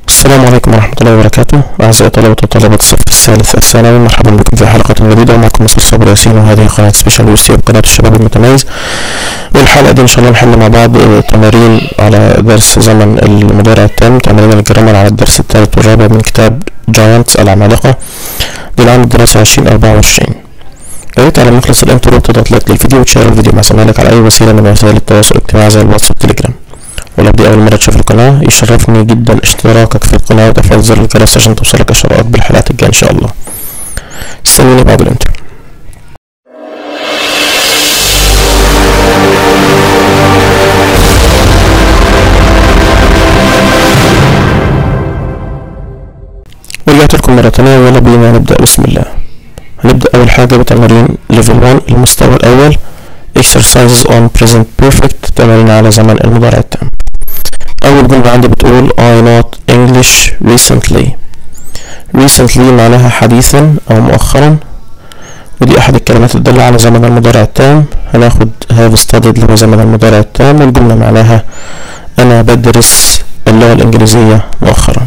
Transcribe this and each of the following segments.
السلام عليكم ورحمة الله وبركاته أعزائي طلبة وطالبات الصف الثالث الثانوي مرحبا بكم في حلقة جديدة ومعكم مستر صابر ياسين وهذه قناة سبيشال يوسي قناة الشباب المتميز والحلقة دي إن شاء الله نحل مع بعض تمارين على درس زمن المضارع التام تمارين الجرامر على الدرس الثالث والرابع من كتاب جاينتس العمالقة للعام الدراسي عشرين أربعة وعشرين يا ريت على مخلص الانترو تضغط لايك للفيديو وتشير الفيديو مع زمايلك على أي وسيلة من وسائل التواصل الاجتماعي زي الواتس والتليجرام ولو دي أول مرة تشوف القناة يشرفني جدا اشتراكك في القناة وتفعيل زر الجرس عشان توصلك إشعارات بالحلقات الجاية إن شاء الله استنوني بعد الانترو ورجعت لكم مرة تانية ويلا بينا نبدأ بسم الله هنبدأ أول حاجة بتمارين ليفل 1 المستوى الأول exercises on present perfect تمارين على زمن المضارع التام أول جملة عندي بتقول I not English recently recently معناها حديثا أو مؤخرا ودي أحد الكلمات الدالة على زمن المضارع التام هناخد have studied اللي هو زمن المضارع التام والجملة معناها أنا بدرس اللغة الإنجليزية مؤخرا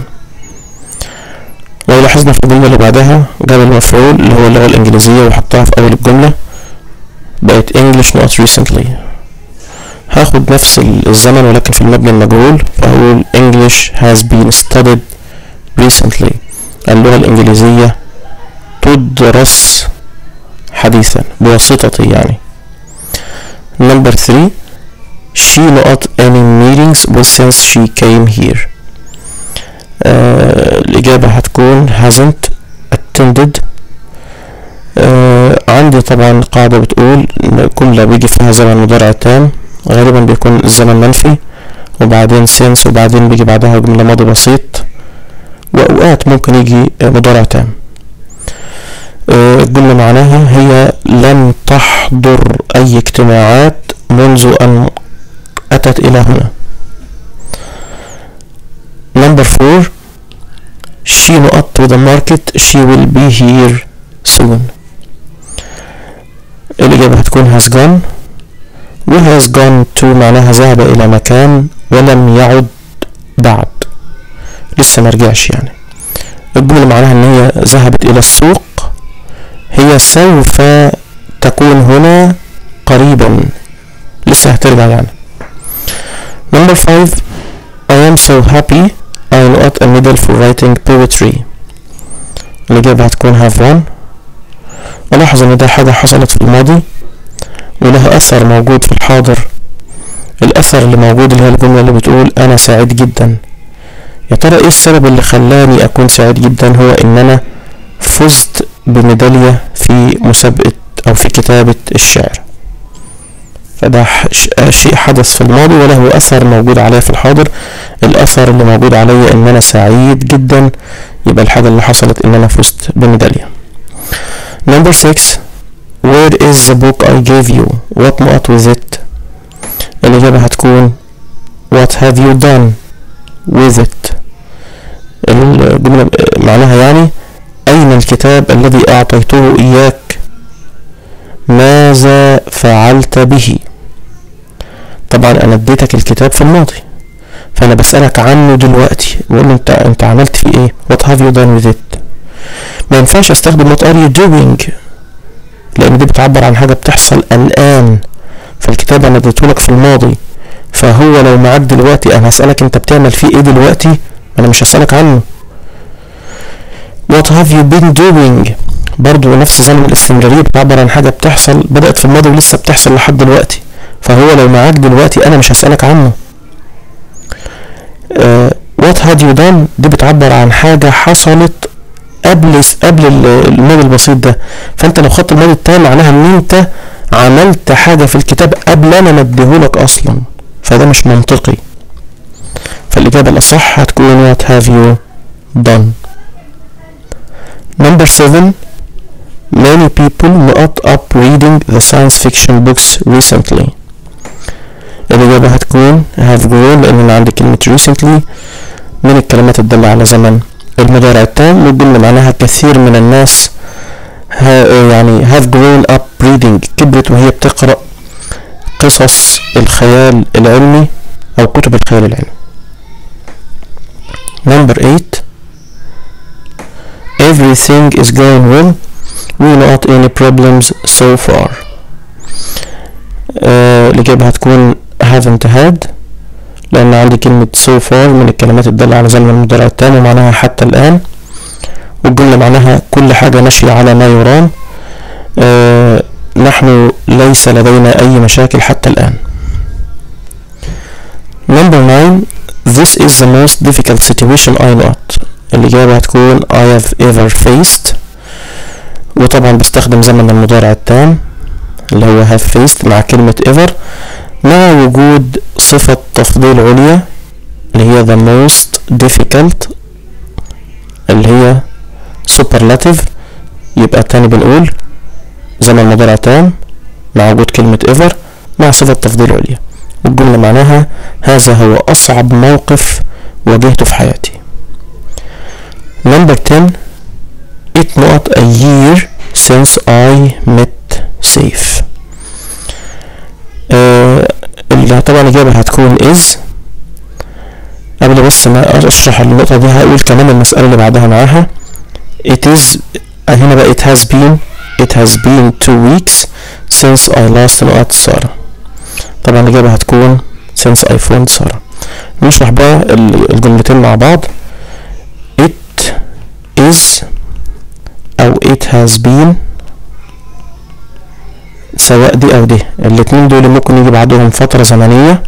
لو لاحظنا في الجملة اللي بعدها جاب المفعول اللي هو اللغة الإنجليزية وحطها في أول الجملة بقت English not recently هاخد نفس الزمن ولكن في المبني المجهول فهقول English has been studied recently اللغة الإنجليزية تدرس حديثا بواسطتي يعني number three she not any meetings with since she came here آه الإجابة هتكون hasn't attended آه عندي طبعا قاعدة بتقول إن جملة بيجي فيها زمن مضارع تام غالبا بيكون الزمن منفي وبعدين since وبعدين بيجي بعدها جملة ماضي بسيط وأوقات ممكن يجي مضارع تام آه الجملة معناها هي لم تحضر أي اجتماعات منذ أن أتت إلى هنا number four she not to the market she will be here soon الإجابة هتكون has gone و has gone to معناها ذهب إلى مكان ولم يعد بعد لسه مرجعش يعني الجملة معناها إن هي ذهبت إلى السوق هي سوف تكون هنا قريبا لسه هترجع يعني number five I am so happy I got a medal for writing poetry الإجابة هتكون have won ألاحظ إن ده حاجة حصلت في الماضي ولها أثر موجود في الحاضر الأثر اللي موجود اللي هي الجملة اللي بتقول أنا سعيد جدا يا ترى إيه السبب اللي خلاني أكون سعيد جدا هو إن أنا فزت بميدالية في مسابقة أو في كتابة الشعر فده شيء حدث في الماضي وله أثر موجود عليا في الحاضر الأثر اللي موجود عليا إن أنا سعيد جدا يبقى الحاجة اللي حصلت إن أنا فزت بميدالية number 6 where is the book I gave you what not with it الإجابة هتكون what have you done with it الجملة معناها يعني أين الكتاب الذي أعطيته إياك ماذا فعلت به طبعا أنا اديتك الكتاب في الماضي فأنا بسألك عنه دلوقتي بقول له أنت أنت عملت فيه إيه what have you done with it ما ينفعش استخدم what are you doing لان دي بتعبر عن حاجه بتحصل الان فالكتاب انا اديتهولك في الماضي فهو لو معاك دلوقتي انا هسالك انت بتعمل فيه ايه دلوقتي انا مش هسالك عنه what have you been doing برضو نفس زمن الاستمرارية بتعبر عن حاجة بتحصل بدأت في الماضي ولسه بتحصل لحد دلوقتي فهو لو معاك دلوقتي أنا مش هسألك عنه uh, what had you done دي بتعبر عن حاجة حصلت قبل قبل الماضي البسيط ده فانت لو خدت الماضي التام معناها ان انت عملت حاجة في الكتاب قبل انا مديهولك اصلا فده مش منطقي فالاجابة الاصح هتكون what have you done number seven many people not up reading the science fiction books recently الإجابة هتكون have grown لأن أنا عندي كلمة recently من الكلمات الدالة على زمن المضارع التام والجملة معناها كثير من الناس يعني have grown up reading كبرت وهي بتقرأ قصص الخيال العلمي أو كتب الخيال العلمي number 8 everything is going well we not any problems so far آه الإجابة هتكون haven't had لأن عندي كلمة so far من الكلمات الدالة على زمن المضارع التام ومعناها حتى الآن والجملة معناها كل حاجة ماشية على ما يرام آه نحن ليس لدينا أي مشاكل حتى الآن number 9 this is the most difficult situation I not الإجابة هتكون I have ever faced وطبعا بستخدم زمن المضارع التام اللي هو have faced مع كلمة ever مع وجود صفة تفضيل عليا اللي هي the most difficult اللي هي superlative يبقى تاني بنقول زمن مضارع تام مع وجود كلمة ever مع صفة تفضيل عليا والجملة معناها هذا هو أصعب موقف واجهته في حياتي number 10 it not a year since I met safe آه اللي طبعا الإجابة هتكون is قبل بس ما أشرح النقطة دي هقول كمان المسألة اللي بعدها معاها it is هنا بقى it has been it has been two weeks since I last met سارة طبعا الإجابة هتكون since I phoned سارة نشرح بقى الجملتين مع بعض it is أو it has been سواء دي أو دي الاتنين دول ممكن يجي بعدهم فترة زمنية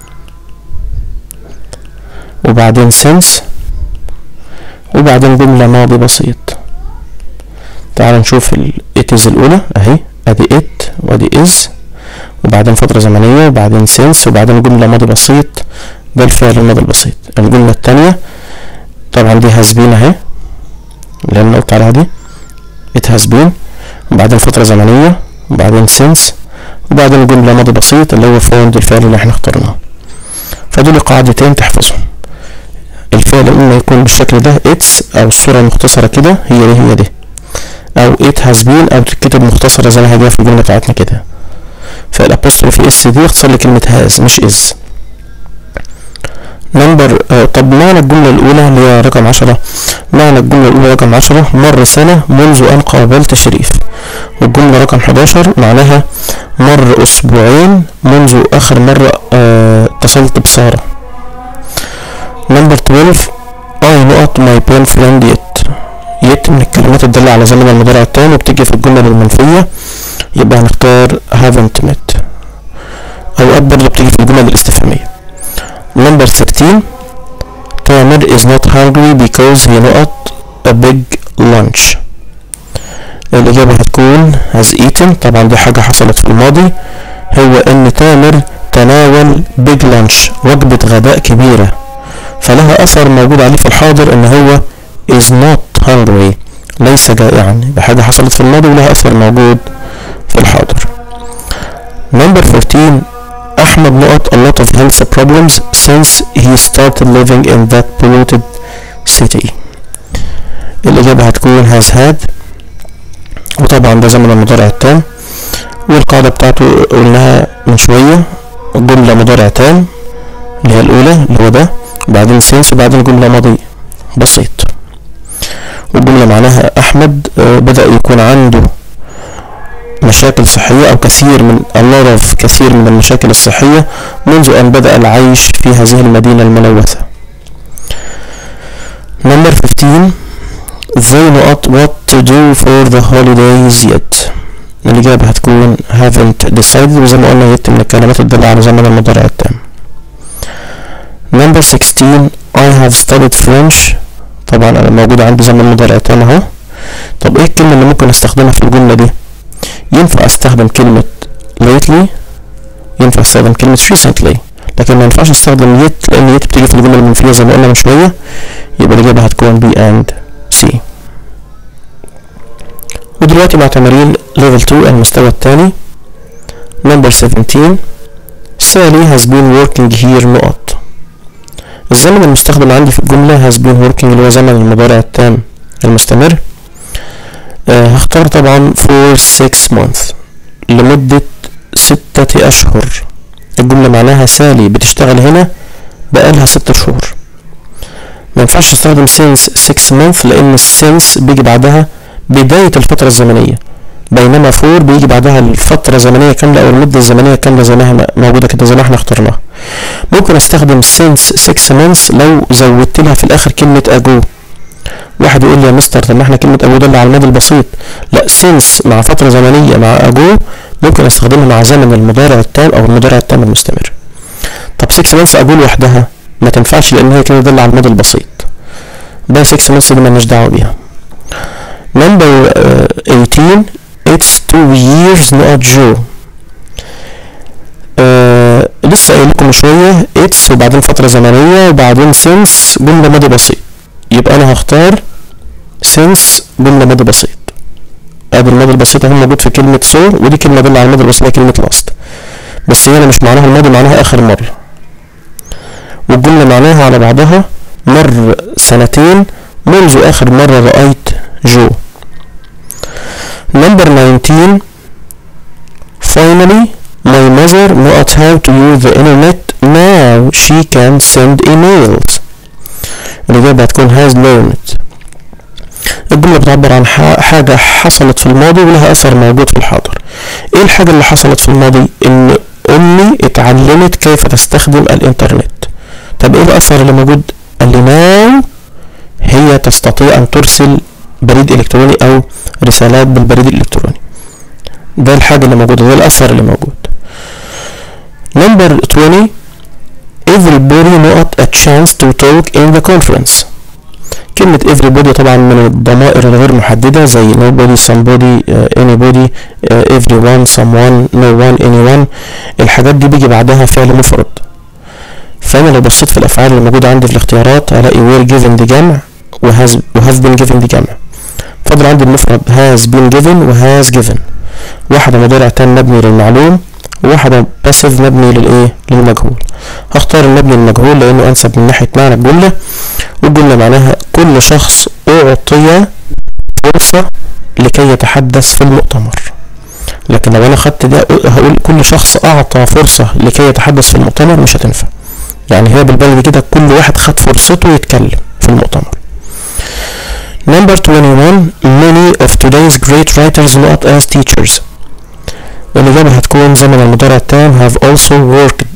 وبعدين since وبعدين جملة ماضي بسيط تعال نشوف ال it is الأولى أهي أدي it وأدي is وبعدين فترة زمنية وبعدين since وبعدين جملة ماضي بسيط ده الفعل الماضي البسيط الجملة التانية طبعا دي has been أهي اللي أنا قلت عليها دي it has been وبعدين فترة زمنية وبعدين since وبعدين جملة ماضي بسيط اللي هو found الفعل اللي احنا اخترناه فدول قاعدتين تحفظهم الفعل اما يكون بالشكل ده it's او الصورة المختصرة كده هي دي هي دي او it has been او تتكتب مختصرة زي ما هي جاية في الجملة بتاعتنا كده فالابوستروفي اس دي اختصار لكلمة has مش is نمبر آه طب معنى الجملة الأولى اللي هي رقم عشرة معنى الجملة الأولى رقم عشرة مر سنة منذ أن قابلت شريف والجملة رقم حداشر معناها مر أسبوعين منذ آخر مرة آه اتصلت بسارة نمبر 12 I not my boyfriend yet yet من الكلمات الدالة على زمن المضارع التام وبتيجي في الجملة المنفية يبقى هنختار haven't met أوقات برضه بتيجي في الجمل الاستفهامية number 13 تامر is not hungry because he not a big lunch الإجابة هتكون has eaten طبعا دي حاجة حصلت في الماضي هو إن تامر تناول big lunch وجبة غداء كبيرة فلها أثر موجود عليه في الحاضر إن هو is not hungry ليس جائعا دي حاجة حصلت في الماضي ولها أثر موجود في الحاضر number 14 أحمد نقط a lot of health problems since he started living in that polluted city الإجابة هتكون has had وطبعا ده زمن المضارع التام والقاعدة بتاعته قلناها من شوية جملة مضارع تام اللي هي الأولى اللي هو ده وبعدين since وبعدين جملة ماضي بسيط والجملة معناها أحمد بدأ يكون عنده مشاكل صحية أو كثير من a lot of كثير من المشاكل الصحية منذ أن بدأ العيش في هذه المدينة الملوثة number 15 they not what to do for the holidays yet الإجابة هتكون haven't decided وزي ما قلنا yet من الكلمات الدالة على زمن المضارع التام number 16 I have studied French طبعا أنا موجود عندي زمن المضارع التام أهو طب إيه الكلمة اللي ممكن أستخدمها في الجملة دي ينفع استخدم كلمة lately ينفع استخدم كلمة recently لكن ما ينفعش استخدم yet لان yet بتيجي في الجملة المنفية زي ما قلنا من شوية يبقى الإجابة هتكون B and C ودلوقتي مع تمارين level 2 المستوى الثاني number 17 Sally has been working here نقط الزمن المستخدم عندي في الجملة has been working اللي هو زمن المضارع التام المستمر آه هختار طبعا for six months لمدة ستة أشهر الجملة معناها سالي بتشتغل هنا بقالها ست شهور ما ينفعش استخدم since 6 months لان since بيجي بعدها بداية الفترة الزمنية بينما for بيجي بعدها الفترة الزمنية كاملة او المدة الزمنية كاملة زي ما هي موجودة كده زي ما احنا اخترناها ممكن استخدم since 6 months لو زودت لها في الاخر كلمة ago واحد يقول لي يا مستر طب ما احنا كلمة ago دل على الماضي البسيط لا since مع فترة زمنية مع ago ممكن استخدمها مع زمن المضارع التام او المضارع التام المستمر طب 6 months ago لوحدها ما تنفعش لان هي كده دل على الماضي البسيط ده 6 months دي مالناش دعوة بيها number uh, 18 it's two years not Joe آه لسه قايل لكم شوية it's وبعدين فترة زمنية وبعدين since جملة ماضي بسيط يبقى أنا هختار since جملة ماضي بسيط ادي الماضي البسيط اهو موجود في كلمة so ودي كلمة دل على الماضي البسيط كلمة last بس هنا مش معناها الماضي معناها آخر مرة والجملة معناها على بعضها مر سنتين منذ آخر مرة رأيت جو Number 19 Finally, my mother knows how to use the internet. Now she can send emails. الإجابة هتكون has learned. الجملة بتعبر عن حاجة حصلت في الماضي ولها أثر موجود في الحاضر. إيه الحاجة اللي حصلت في الماضي؟ إن أمي اتعلمت كيف تستخدم الإنترنت. طب إيه الأثر اللي موجود؟ قال لي now هي تستطيع أن ترسل بريد إلكتروني أو رسالات بالبريد الإلكتروني ده الحاجة اللي موجودة ده الأثر اللي موجود number 20 everybody not a chance to talk in the conference كلمة everybody طبعا من الضمائر الغير محددة زي nobody, somebody, uh, anybody, uh, everyone, someone, no one, anyone الحاجات دي بيجي بعدها فعل مفرد فأنا لو بصيت في الأفعال اللي موجودة عندي في الاختيارات هلاقي were given دي جمع وهاز وهاف been given دي جمع فاضل عندي المفرد has been given و has given واحدة مضارع تام مبني للمعلوم وواحدة باسيف مبني للايه للمجهول هختار المبني للمجهول لانه انسب من ناحية معنى الجملة والجملة معناها كل شخص اعطي فرصة لكي يتحدث في المؤتمر لكن لو انا خدت ده هقول كل شخص اعطى فرصة لكي يتحدث في المؤتمر مش هتنفع يعني هي بالبلدي كده كل واحد خد فرصته يتكلم في المؤتمر Number 21 Many of today's great writers not as teachers والإجابة هتكون زمن المضارع التام have also worked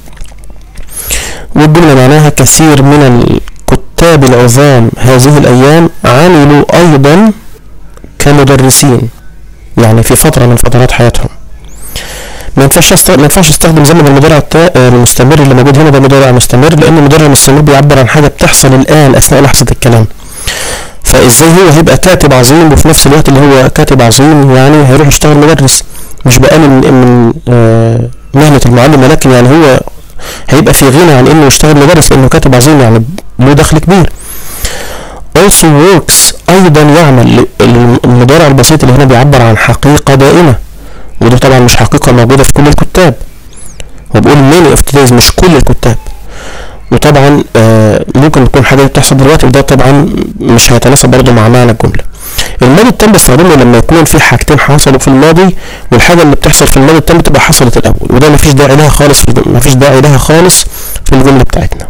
والجملة معناها كثير من الكتاب العظام هذه الأيام عملوا أيضا كمدرسين يعني في فترة من فترات حياتهم ما ينفعش أست... ما ينفعش استخدم زمن المضارع التا... المستمر اللي موجود هنا ده مضارع مستمر لأن المضارع المستمر بيعبر عن حاجة بتحصل الآن أثناء لحظة الكلام فازاي هو هيبقى كاتب عظيم وفي نفس الوقت اللي هو كاتب عظيم يعني هيروح يشتغل مدرس مش بقى من من آه مهنة المعلم ولكن يعني هو هيبقى في غنى عن انه يشتغل مدرس لانه كاتب عظيم يعني له دخل كبير also works ايضا يعمل المضارع البسيط اللي هنا بيعبر عن حقيقة دائمة وده طبعا مش حقيقة موجودة في كل الكتاب هو بيقول many of today's مش كل الكتاب وطبعا آه ممكن تكون حاجة بتحصل دلوقتي وده طبعا مش هيتناسب برضه مع معنى الجملة الماضي التام بستخدمه لما يكون في حاجتين حصلوا في الماضي والحاجة اللي بتحصل في الماضي التام بتبقى حصلت الأول وده مفيش داعي لها خالص مفيش داعي لها خالص في الجملة بتاعتنا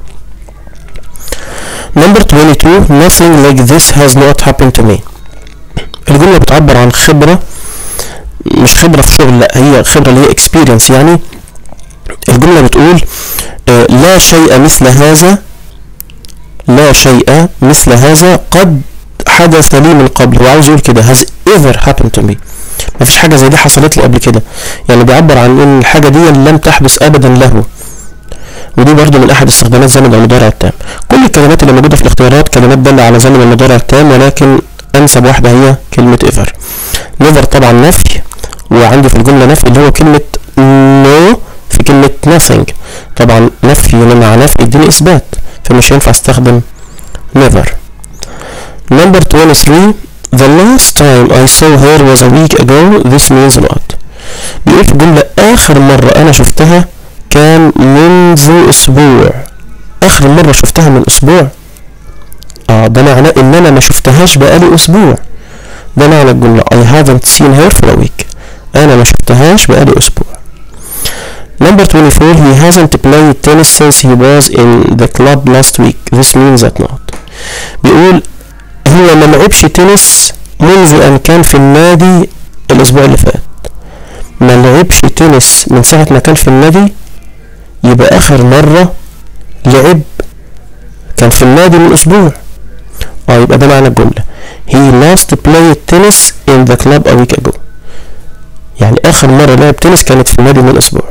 Number 22 Nothing like this has not happened to me الجملة بتعبر عن خبرة مش خبرة في شغل لا هي خبرة اللي هي experience يعني الجملة بتقول آه لا شيء مثل هذا لا شيء مثل هذا قد حدث لي من قبل هو عاوز يقول كده has ever happened to me مفيش حاجة زي دي حصلت له قبل كده يعني بيعبر عن ان الحاجة دي لم تحدث ابدا له ودي برضو من احد استخدامات زمن المضارع التام كل الكلمات اللي موجودة في الاختيارات كلمات دالة على زمن المضارع التام ولكن انسب واحدة هي كلمة ever never طبعا نفي وعندي في الجملة نفي اللي هو كلمة no في كلمة nothing طبعا نفي مع نفي يديني اثبات فمش هينفع استخدم never number 23 the last time I saw her was a week ago this means a lot بيقول في الجملة آخر مرة أنا شفتها كان منذ أسبوع آخر مرة شفتها من أسبوع اه ده معناه إن أنا ما شفتهاش بقالي أسبوع ده معنى الجملة I haven't seen her for a week أنا ما شفتهاش بقالي أسبوع Number 24 he hasn't played tennis since he was in the club last week this means that not بيقول هو ما لعبش تنس منذ ان كان في النادي الاسبوع اللي فات ما لعبش تنس من ساعة ما كان في النادي يبقى اخر مرة لعب كان في النادي من اسبوع اه يبقى ده معنى الجملة he last played tennis in the club a week ago يعني اخر مرة لعب تنس كانت في النادي من اسبوع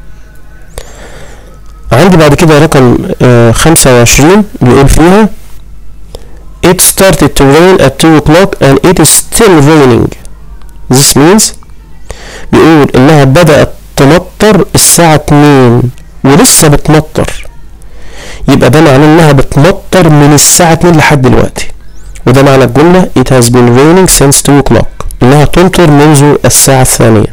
عندي بعد كده رقم آه خمسة وعشرين بيقول فيها It started to rain at 2 o'clock and it is still raining. This means بيقول إنها بدأت تمطر الساعة 2 ولسه بتمطر. يبقى ده معناه إنها بتمطر من الساعة 2 لحد دلوقتي. وده معنى الجملة It has been raining since 2 o'clock. إنها تمطر منذ الساعة الثانية.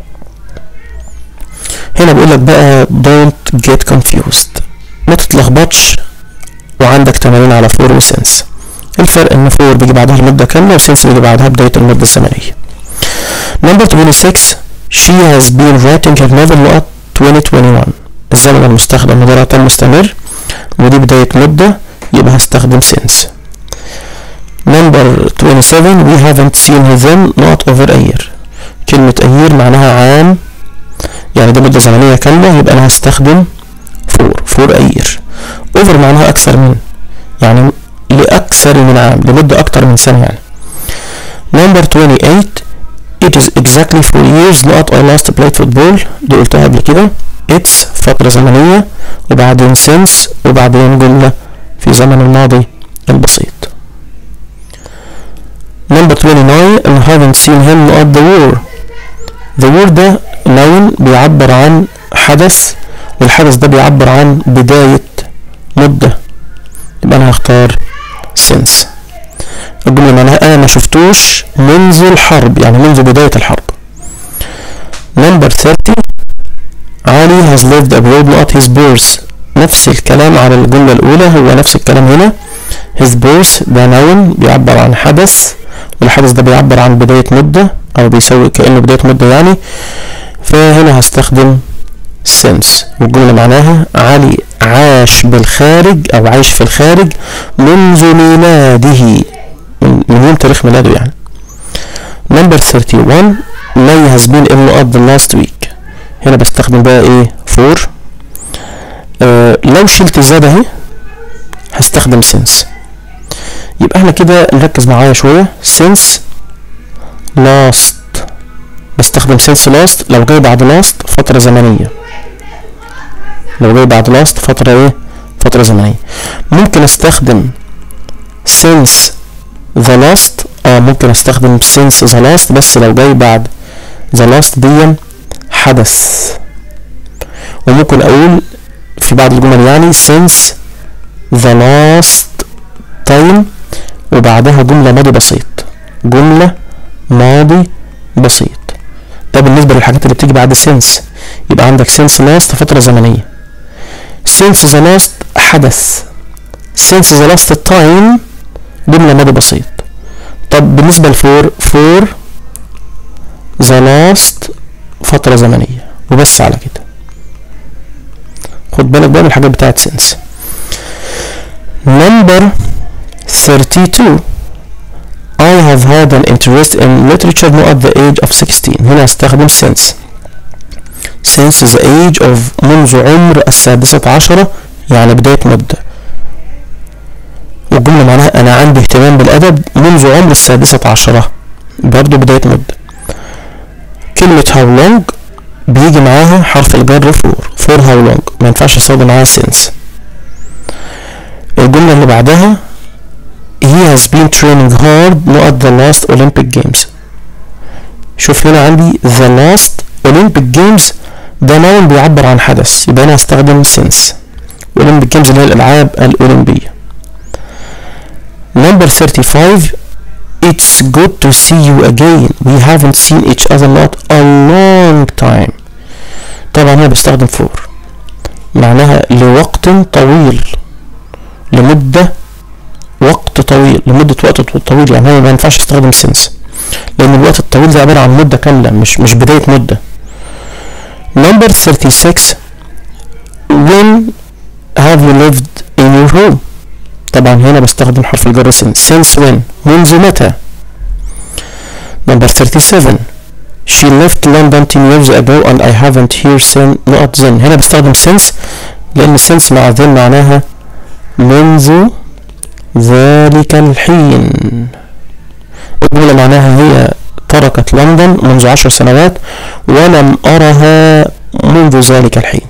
هنا بيقول لك بقى don't get confused. ما تتلخبطش وعندك تمارين على فور وسنس. الفرق ان فور بيجي بعدها المدة كاملة وسنس بيجي بعدها بداية المدة الزمنية. Number 26 She has been writing her novel نقط 2021 الزمن المستخدم مضارع تام مستمر ودي بداية مدة يبقى هستخدم since. Number 27 We haven't seen them نقط over a year كلمة a year معناها عام يعني دي مدة زمنية كاملة يبقى أنا هستخدم for for a year over معناها أكثر من يعني لأكثر من عام لمدة أكتر من سنة يعني number 28 it is exactly four years not I last played football دي قلتها قبل كده it's فترة زمنية وبعدين since وبعدين جملة في زمن الماضي البسيط number 29 I haven't seen him not the war the war ده noun بيعبر عن حدث والحدث ده بيعبر عن بداية مدة يبقى أنا هختار since الجملة معناها أنا ما شفتوش منذ الحرب يعني منذ بداية الحرب number 30 علي has lived abroad not his birth نفس الكلام على الجملة الأولى هو نفس الكلام هنا his birth ده noun بيعبر عن حدث والحدث ده بيعبر عن بداية مدة أو بيسوي كأنه بداية مدة يعني فهنا هستخدم since والجملة معناها علي عاش بالخارج أو عايش في الخارج منذ ميلاده من من يوم تاريخ ميلاده يعني number 31 May has been in up the last week هنا بستخدم بقى ايه for آه لو شلت زاد اهي هستخدم since يبقى احنا كده نركز معايا شوية since last بستخدم since last لو جاي بعد last فترة زمنية لو جاي بعد last فترة ايه فترة زمنية ممكن استخدم since the last اه ممكن استخدم since the last بس لو جاي بعد the last دي حدث وممكن اقول في بعض الجمل يعني since the last time وبعدها جملة ماضي بسيط جملة ماضي بسيط ده بالنسبة للحاجات اللي بتيجي بعد since يبقى عندك since last فترة زمنية since the last حدث since the last time جملة ماضي بسيط طب بالنسبة لفور فور the last فترة زمنية وبس على كده خد بالك بقى من الحاجات بتاعت since number 32 I have had an interest in literature now at the age of 16 هنا هستخدم since since the age of منذ عمر السادسة عشرة يعني بداية مدة والجملة معناها أنا عندي اهتمام بالأدب منذ عمر السادسة عشرة برضو بداية مدة كلمة how long بيجي معاها حرف الجر for for how long ما ينفعش استخدم معاها since الجملة اللي بعدها he has been training hard not at the last Olympic games شوف هنا عندي the last Olympic games ده نوع بيعبر عن حدث يبقى انا هستخدم since Olympic games اللي هي الالعاب الاولمبية number 35 it's good to see you again we haven't seen each other not a long time طبعا هنا بستخدم for معناها لوقت طويل لمدة وقت طويل لمدة وقت طويل يعني هو ما ينفعش استخدم since لأن الوقت الطويل ده عبارة عن مدة كاملة مش مش بداية مدة number 36 when have you lived in your home طبعا هنا بستخدم حرف الجر since since when منذ متى number 37 she left London 10 years ago and I haven't here since not then هنا بستخدم since لأن since مع then معناها منذ ذلك الحين الجملة معناها هي تركت لندن منذ عشر سنوات ولم أرها منذ ذلك الحين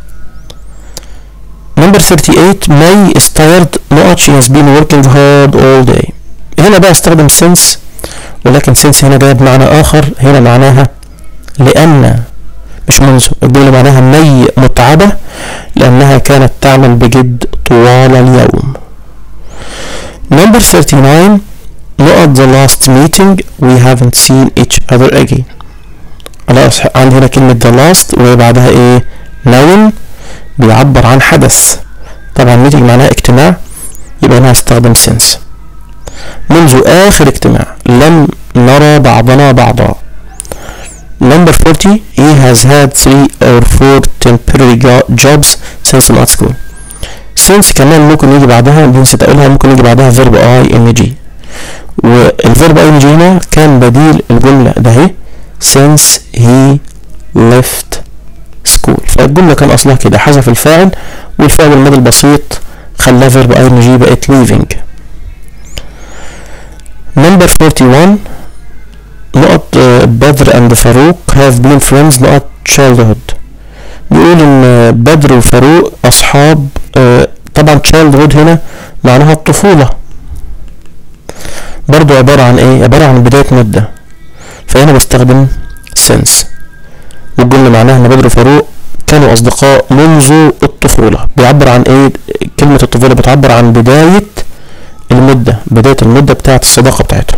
Number 38 May is tired not she has been working hard all day هنا بقى استخدم since ولكن since هنا جايب معنى آخر هنا معناها لأن مش منذ الجملة معناها مي متعبة لأنها كانت تعمل بجد طوال اليوم Number 39 Not the last meeting we haven't seen each other again خلاص عندي هنا كلمة the last وبعدها ايه noun بيعبر عن حدث طبعا meeting معناها اجتماع يبقى انا هستخدم since منذ آخر اجتماع لم نرى بعضنا بعضا Number 40 he has had three or four temporary jobs since not school since كمان ممكن يجي بعدها دي نسيت اقولها ممكن يجي بعدها verb I N G والفيرب I N G هنا كان بديل الجملة ده اهي since he left school فالجملة كان أصلها كده حذف الفاعل والفعل الماضي البسيط خلاه فيرب I N G بقت leaving Number 41 نقط بدر and فاروق have been friends نقط childhood بيقول ان بدر وفاروق اصحاب طبعا childhood هنا معناها الطفولة برضو عبارة عن ايه عبارة عن بداية مدة فهنا بستخدم since والجملة معناها ان بدر وفاروق كانوا اصدقاء منذ الطفولة بيعبر عن ايه كلمة الطفولة بتعبر عن بداية المدة بداية المدة بتاعة الصداقة بتاعتهم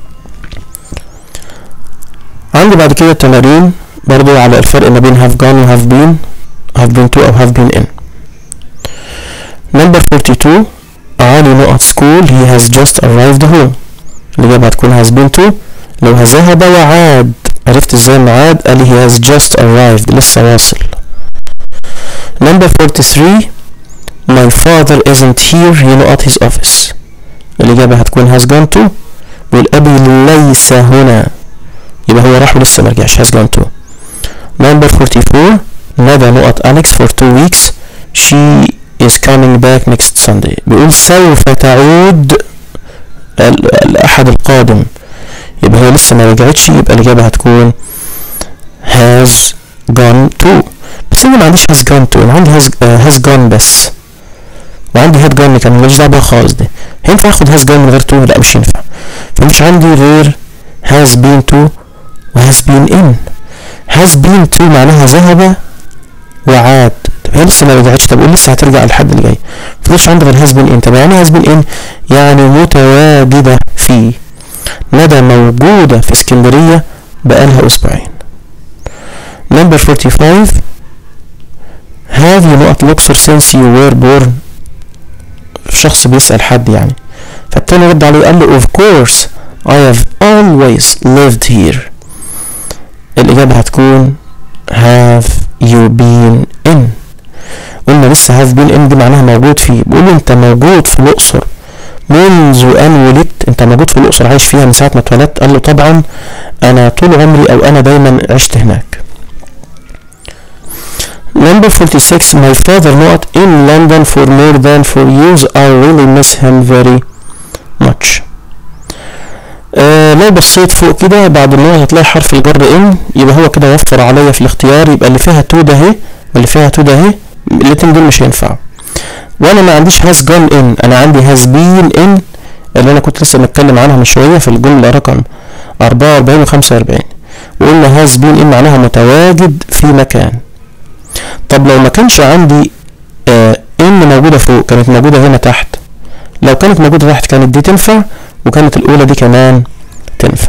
عندي بعد كده تمارين برضو على الفرق ما بين have gone و have been have been to أو have been in number 42 علي نقط school he has just arrived home الإجابة هتكون has been to لو ذهب وعاد عرفت ازاي معاد قال لي he has just arrived لسه واصل number 43 my father isn't here he نقط his office الإجابة هتكون has gone to والأبي ليس هنا يبقى هو راح ولسه مرجعش has gone to number 44 ندى نقط Alex for two weeks she is coming back next Sunday بيقول سوف تعود الأحد القادم يبقى هي لسه ما رجعتش يبقى الإجابة هتكون has gone to بس أنا ما عنديش has gone to أنا عندي has, uh, has gone بس وعندي had gone كان ماليش دعوة بيها خالص دي ينفع اخد has gone من غير to لا مش ينفع فمش عندي غير has been to و has been in has been to معناها ذهب وعاد طب هي لسه ما رجعتش طب قول لسه هترجع الحد اللي جاي مفيش عندي غير has been in طب يعني has been in يعني متواجدة في ندى موجودة في اسكندرية بقالها أسبوعين number 45 have you not looked for since you were born شخص بيسأل حد يعني فالتاني رد عليه قال له of course I have always lived here الإجابة هتكون have you been in قلنا لسه have been in دي معناها موجود فيه بيقول له انت موجود في الأقصر منذ أن ولدت انت موجود في الأقصر عايش فيها من ساعة ما اتولدت قال له طبعا أنا طول عمري أو أنا دايما عشت هناك Number 46 My father not in London for more than four years I really miss him very much آه لو بصيت فوق كده بعد النوع هتلاقي حرف الجر ان يبقى هو كده وفر عليا في الاختيار يبقى اللي فيها تو ده اهي واللي فيها تو ده اهي الاتنين دول مش هينفعوا وانا ما عنديش هاز جون ان انا عندي هاز بين ان اللي انا كنت لسه متكلم عنها من شويه في الجمله رقم 44 و 45 وقلنا هاز بين ان معناها متواجد في مكان طب لو ما كانش عندي آه ان موجوده فوق كانت موجوده هنا تحت لو كانت موجوده تحت كانت دي تنفع وكانت الاولى دي كمان تنفع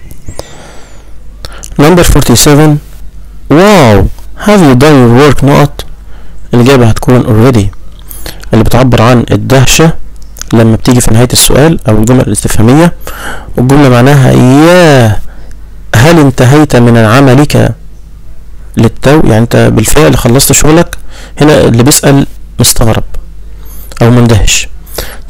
number 47 واو have you done your work not الإجابة هتكون already اللي بتعبر عن الدهشة لما بتيجي في نهاية السؤال أو الجملة الاستفهامية والجملة معناها ياه هل انتهيت من عملك للتو يعني انت بالفعل خلصت شغلك هنا اللي بيسأل مستغرب او مندهش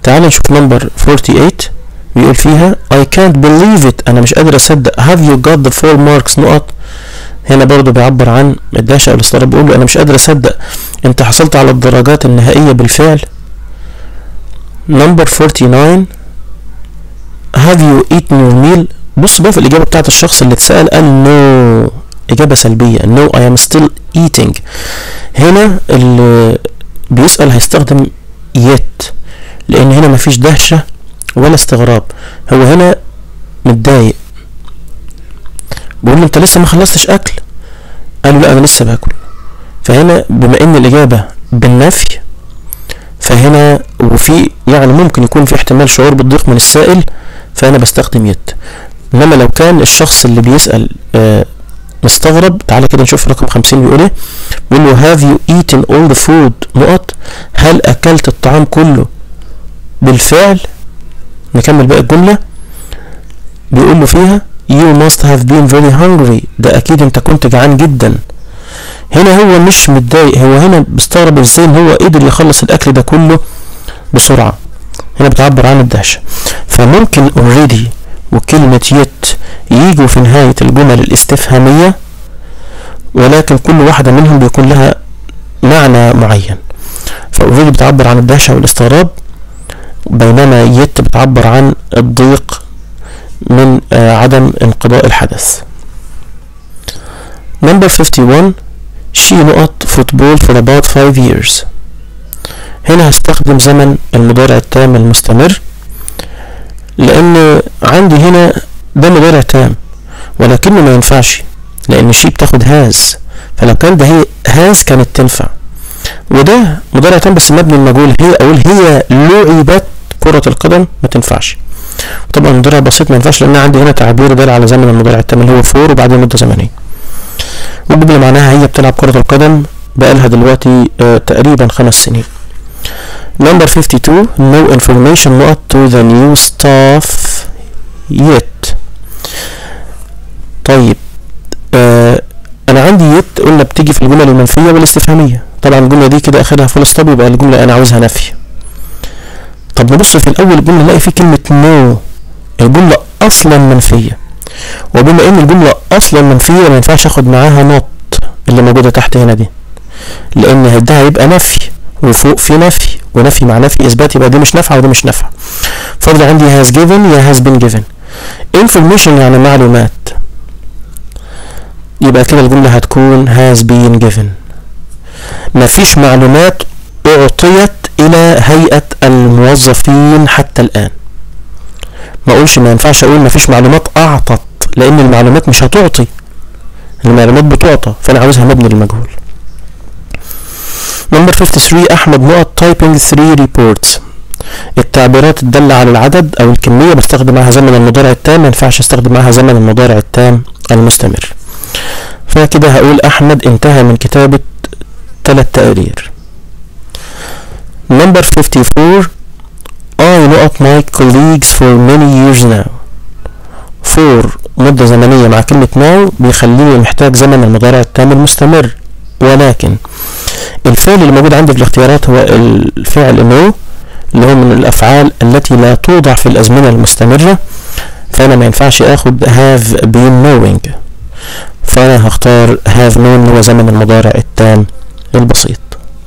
تعال نشوف نمبر 48 بيقول فيها I can't believe it انا مش قادر اصدق have you got the full marks نقط هنا برضو بيعبر عن الدهشة او الاستغراب بيقول له انا مش قادر اصدق انت حصلت على الدرجات النهائية بالفعل نمبر 49 have you eaten your meal بص بقى في الإجابة بتاعت الشخص اللي اتسأل قال no إجابة سلبية no I am still eating هنا اللي بيسأل هيستخدم yet لأن هنا مفيش دهشة ولا استغراب هو هنا متضايق بيقول له انت لسه ما خلصتش اكل قال له لا انا لسه باكل فهنا بما ان الاجابه بالنفي فهنا وفي يعني ممكن يكون في احتمال شعور بالضيق من السائل فانا بستخدم يت انما لو كان الشخص اللي بيسال آه مستغرب تعالى كده نشوف رقم خمسين بيقول ايه بيقول له have you eaten all the food نقط هل اكلت الطعام كله بالفعل نكمل بقى الجمله بيقول له فيها you must have been very hungry ده اكيد انت كنت جعان جدا هنا هو مش متضايق هو هنا بيستغرب ازاي ان هو قدر يخلص الاكل ده كله بسرعه هنا بتعبر عن الدهشه فممكن already وكلمة يت يجوا في نهاية الجمل الاستفهامية ولكن كل واحدة منهم بيكون لها معنى معين فاوريدي بتعبر عن الدهشة والاستغراب بينما يت بتعبر عن الضيق من آه عدم انقضاء الحدث number 51 she نقط football for about 5 years هنا هستخدم زمن المضارع التام المستمر لان عندي هنا ده مضارع تام ولكنه ما ينفعش لان شي بتاخد هاز فلو كان ده هي هاز كانت تنفع وده مضارع تام بس مبني المجهول هي اقول هي لعبت كرة القدم ما تنفعش طبعا مضارع بسيط ما ينفعش لان عندي هنا تعبير دال على زمن المضارع التام اللي هو فور وبعدين مدة زمنية والجملة معناها هي بتلعب كرة القدم بقالها دلوقتي آه تقريبا خمس سنين Number 52 no information not to the new staff yet طيب آه انا عندي يت قلنا بتيجي في الجمل المنفيه والاستفهاميه طبعا الجمله دي كده اخرها فول ستوب يبقى الجمله انا عاوزها نفي طب نبص في الاول الجمله نلاقي في كلمه نو الجمله اصلا منفيه وبما ان الجمله اصلا منفيه ما ينفعش اخد معاها نوت اللي موجوده تحت هنا دي لان ده هيبقى نفي وفوق في نفي ونفي مع نفي اثبات يبقى دي مش نافعه ودي مش نافعه فاضل عندي has given يا has been given information يعني معلومات يبقى كده الجمله هتكون has been given مفيش معلومات اعطيت الى هيئه الموظفين حتى الان ما اقولش ما ينفعش اقول مفيش معلومات اعطت لان المعلومات مش هتعطي المعلومات بتعطى فانا عاوزها مبني للمجهول نمبر 53 احمد نقط typing 3 reports التعبيرات الدالة على العدد او الكمية بستخدم معها زمن المضارع التام ما ينفعش استخدم معها زمن المضارع التام المستمر فكده هقول احمد انتهى من كتابة ثلاث تقارير نمبر 54 I نقط my colleagues for many years now for مدة زمنية مع كلمة now بيخليني محتاج زمن المضارع التام المستمر ولكن الفعل اللي موجود عندي في الاختيارات هو الفعل no اللي هو من الافعال التي لا توضع في الازمنة المستمرة فانا ما ينفعش اخد have been knowing فانا هختار have known هو زمن المضارع التام البسيط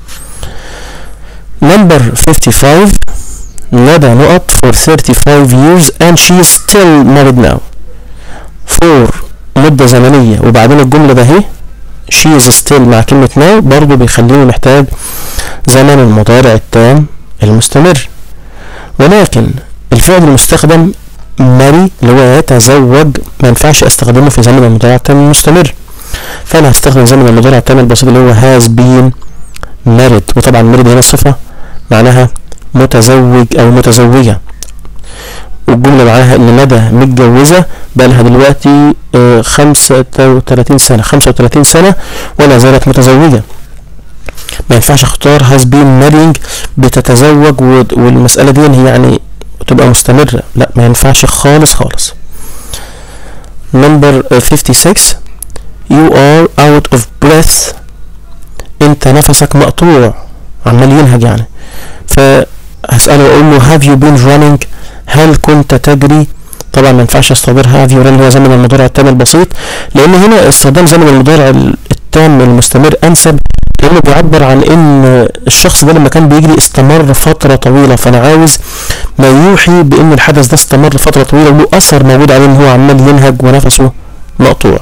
number 55 ندى نقط for 35 years and she is still married now for مدة زمنية وبعدين الجملة ده اهي she is still مع كلمة now برضو بيخليني محتاج زمن المضارع التام المستمر ولكن الفعل المستخدم ماري اللي هو يتزوج ما ينفعش استخدمه في زمن المضارع التام المستمر فانا هستخدم زمن المضارع التام البسيط اللي هو has been married وطبعا married هنا الصفة معناها متزوج او متزوجة والجملة معاها ان ندى متجوزة بقالها دلوقتي خمسة وتلاتين سنة خمسة وتلاتين سنة ولا زالت متزوجة ما ينفعش اختار has been marrying بتتزوج والمسألة دي هي يعني تبقى مستمرة لا ما ينفعش خالص خالص number 56 you are out of breath انت نفسك مقطوع عمال ينهج يعني ف هسأله واقول له have you been running هل كنت تجري طبعا ما ينفعش استخدم have you run اللي هو زمن المضارع التام البسيط لان هنا استخدام زمن المضارع التام المستمر انسب لانه بيعبر عن ان الشخص ده لما كان بيجري استمر فتره طويله فانا عاوز ما يوحي بان الحدث ده استمر فتره طويله وله اثر موجود عليه ان هو عمال ينهج ونفسه مقطوع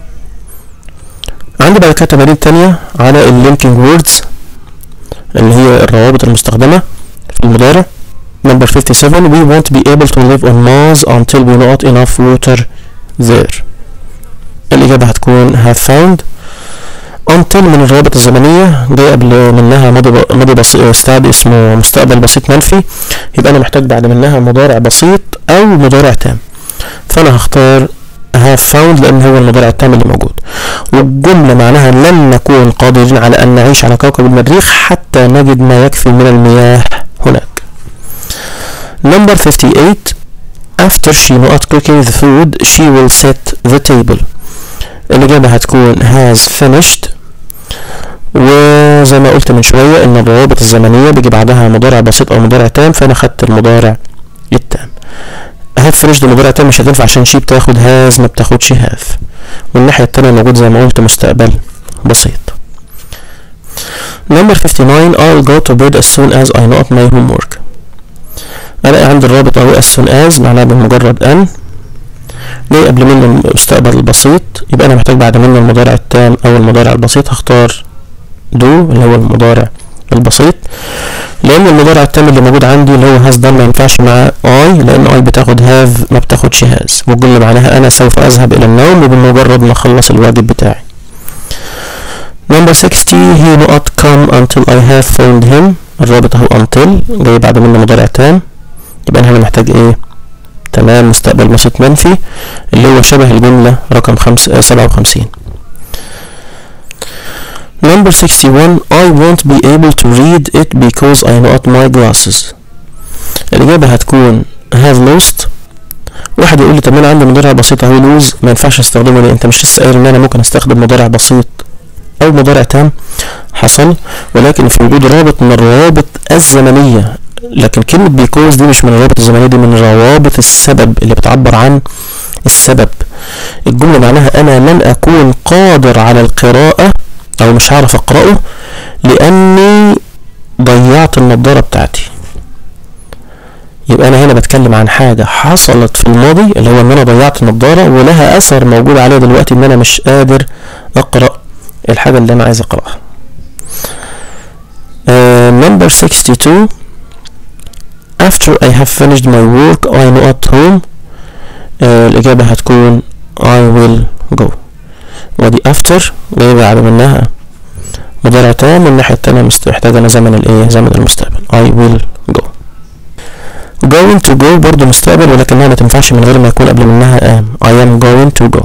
عندي بعد كده تمارين تانية على اللينكينج ووردز اللي هي الروابط المستخدمة في المضارع number 57 we won't be able to live on Mars until we not enough water there الإجابة هتكون have found until من الروابط الزمنية جاي قبل منها ماضي ب- ماضي بسيط استعد اسمه مستقبل بسيط منفي يبقى أنا محتاج بعد منها مضارع بسيط أو مضارع تام فأنا هختار have found لأن هو المضارع التام اللي موجود والجملة معناها لن نكون قادرين على أن نعيش على كوكب المريخ حتى نجد ما يكفي من المياه هناك Number 58 After she not cooking the food she will set the table الإجابة هتكون has finished وزي ما قلت من شوية إن الروابط الزمنية بيجي بعدها مضارع بسيط أو مضارع تام فأنا خدت المضارع التام have finished المضارع التام مش هتنفع عشان شي بتاخد has ما بتاخدش have والناحية التانية موجود زي ما قلت مستقبل بسيط Number 59 I'll go to bed as soon as I not my homework ألاقي عندي الرابط أهو as soon as معناها بمجرد أن جاي قبل منه المستقبل البسيط يبقى أنا محتاج بعد منه المضارع التام أو المضارع البسيط هختار do اللي هو المضارع البسيط لأن المضارع التام اللي موجود عندي اللي هو has done ما ينفعش مع I لأن I بتاخد have ما بتاخدش has والجملة معناها أنا سوف أذهب إلى النوم وبمجرد ما أخلص الواجب بتاعي Number 60 he not come until I have found him الرابط اهو until جاي بعد منه مضارع تام يبقى انا هنا محتاج ايه تمام مستقبل بسيط منفي اللي هو شبه الجملة رقم خمس آه سبعة وخمسين Number 61 I won't be able to read it because I not my glasses الإجابة هتكون have lost واحد يقول لي طب انا عندي مضارع بسيط اهو لوز ما ينفعش استخدمه ليه انت مش لسه قايل ان انا ممكن استخدم مضارع بسيط او مضارع تام حصل ولكن في وجود رابط من الروابط الزمنية لكن كلمة بيكوز دي مش من الروابط الزمنية دي من روابط السبب اللي بتعبر عن السبب الجملة معناها أنا لن أكون قادر على القراءة أو مش هعرف أقرأه لأني ضيعت النضارة بتاعتي يبقى أنا هنا بتكلم عن حاجة حصلت في الماضي اللي هو إن أنا ضيعت النضارة ولها أثر موجود عليها دلوقتي إن أنا مش قادر أقرأ الحاجة اللي أنا عايز أقرأها. Uh, number 62 After I have finished my work I know at home uh, الإجابة هتكون I will go ودي after جاي بعد منها مضارع تام والناحية التانية مست- محتاجة أنا زمن الإيه زمن المستقبل I will go going to go برضو مستقبل ولكنها ما تنفعش من غير ما يكون قبل منها am I am going to go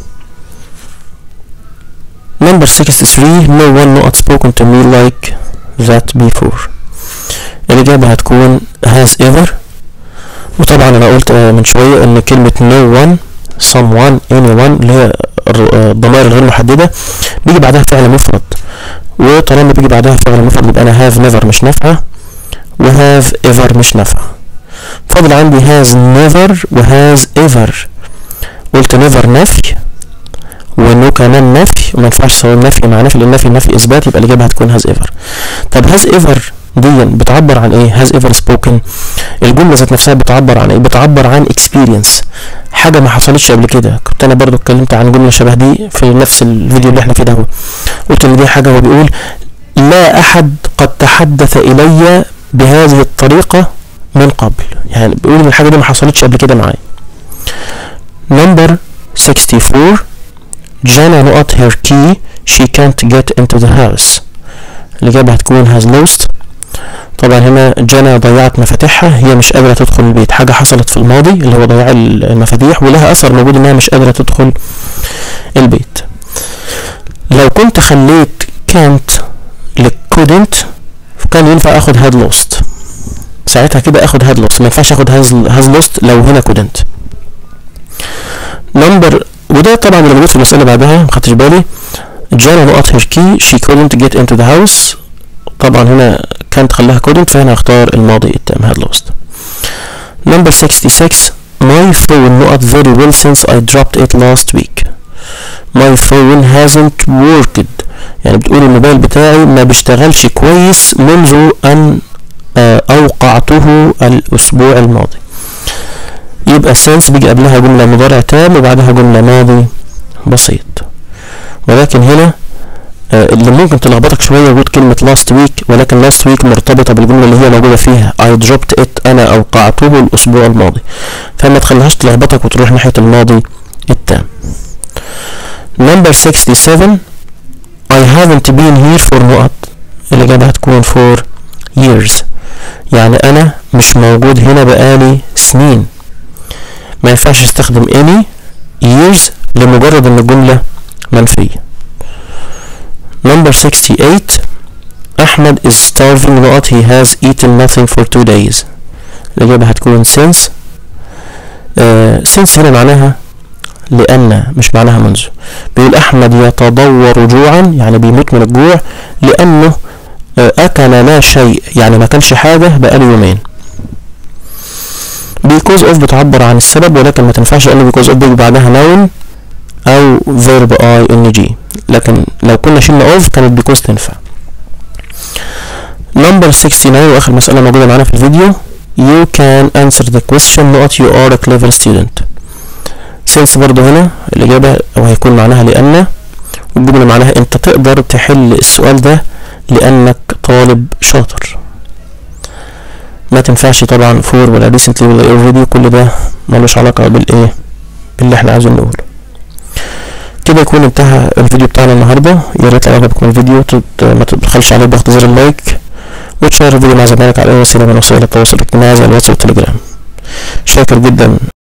Number 63 No one not spoken to me like that before الإجابة هتكون has ever وطبعا أنا قلت آه، من شوية إن كلمة no one someone anyone اللي هي الر- آه، الضمائر الغير محددة بيجي بعدها فعل مفرد وطالما بيجي بعدها فعل مفرد يبقى أنا have never مش نافعة و have ever مش نافعة فاضل عندي has never و has ever قلت never نفي وانه كمان نفي وما ينفعش سواء نفي مع نفي لان نفي نفي اثبات يبقى الاجابه هتكون هاز ايفر طب هاز ايفر دي بتعبر عن ايه هاز ايفر سبوكن الجمله ذات نفسها بتعبر عن ايه بتعبر عن اكسبيرينس حاجه ما حصلتش قبل كده كنت انا برضو اتكلمت عن جمله شبه دي في نفس الفيديو اللي احنا فيه ده هو. قلت ان دي حاجه هو بيقول لا احد قد تحدث الي بهذه الطريقه من قبل يعني بيقول ان الحاجه دي ما حصلتش قبل كده معايا نمبر 64 Jana not her key she can't get into the house الإجابة هتكون has lost طبعا هنا جانا ضيعت مفاتيحها هي مش قادرة تدخل البيت حاجة حصلت في الماضي اللي هو ضياع المفاتيح ولها أثر موجود إنها مش قادرة تدخل البيت لو كنت خليت can't ل couldn't كان ينفع اخد had lost ساعتها كده اخد had lost ما ينفعش اخد has, has lost لو هنا couldn't نمبر وده طبعا اللي موجود في المسألة بعدها مخدتش بالي جانا نقط her key she couldn't get into the house طبعا هنا كانت خليها couldn't فهنا هختار الماضي التام had lost number 66 my phone not very well since I dropped it last week my phone hasn't worked يعني بتقول الموبايل بتاعي ما بيشتغلش كويس منذ ان آه، اوقعته الاسبوع الماضي يبقى since بيجي قبلها جملة مضارع تام وبعدها جملة ماضي بسيط ولكن هنا آه، اللي ممكن تلخبطك شوية وجود كلمة last week ولكن last week مرتبطة بالجملة اللي هي موجودة فيها I dropped it أنا أوقعته الأسبوع الماضي فما تخليهاش تلخبطك وتروح ناحية الماضي التام number 67 I haven't been here for نقط الإجابة هتكون for years يعني أنا مش موجود هنا بقالي سنين ما ينفعش استخدم any years لمجرد ان الجملة منفية number 68 أحمد is starving نقط he has eaten nothing for two days الإجابة هتكون since آه since هنا معناها لأن مش معناها منذ بيقول أحمد يتضور جوعا يعني بيموت من الجوع لأنه آه أكل لا شيء يعني ما كلش حاجة بقاله يومين because of بتعبر عن السبب ولكن ما تنفعش اقول because of بيجي بعدها noun او verb i n g لكن لو كنا شلنا of كانت because تنفع number 69 واخر مسألة موجودة معانا في الفيديو you can answer the question not you are a clever student since برضو هنا الإجابة أو هيكون معناها لأن والجملة معناها أنت تقدر تحل السؤال ده لأنك طالب شاطر ما تنفعش طبعا فور ولا recently ولا already كل ده ملوش علاقة بالايه باللي احنا عايزين نقوله كده يكون انتهى الفيديو بتاعنا النهاردة يا ريت لو عجبكم الفيديو تت... ما تبخلش عليه بضغط زر اللايك وتشير الفيديو مع زمايلك على اي وسيلة من وسائل التواصل الاجتماعي زي الواتس والتليجرام شاكر جدا